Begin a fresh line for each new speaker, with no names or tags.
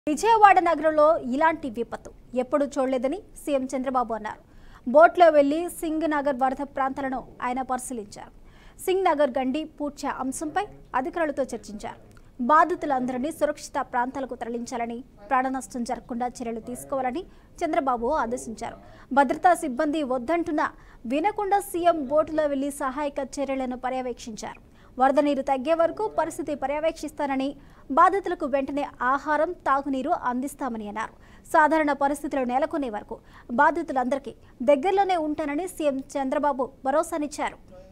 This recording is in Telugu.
విజయవాడ నగరంలో ఇలాంటి విపత్తు ఎప్పుడు చూడలేదని సీఎం చంద్రబాబు అన్నారు బోట్లో వెళ్లి సింగ్ నగర్ వరద ప్రాంతాలను ఆయన పరిశీలించారు సింగ్ నగర్ గండి పూడ్చే అంశంపై అధికారులతో చర్చించారు బాధితులందరినీ సురక్షిత ప్రాంతాలకు తరలించాలని ప్రాణ నష్టం జరగకుండా చర్యలు తీసుకోవాలని చంద్రబాబు ఆదేశించారు భద్రతా సిబ్బంది వద్దంటున్నా వినకుండా సీఎం బోటులో వెళ్లి సహాయక చర్యలను పర్యవేక్షించారు వరద నీరు తగ్గే వరకు పరిస్థితి పర్యవేక్షిస్తానని బాధితులకు వెంటనే ఆహారం తాగునీరు అందిస్తామని అన్నారు సాధారణ పరిస్థితులు నెలకొనే వరకు బాధితులందరికీ దగ్గరలోనే ఉంటానని సీఎం చంద్రబాబు భరోసానిచ్చారు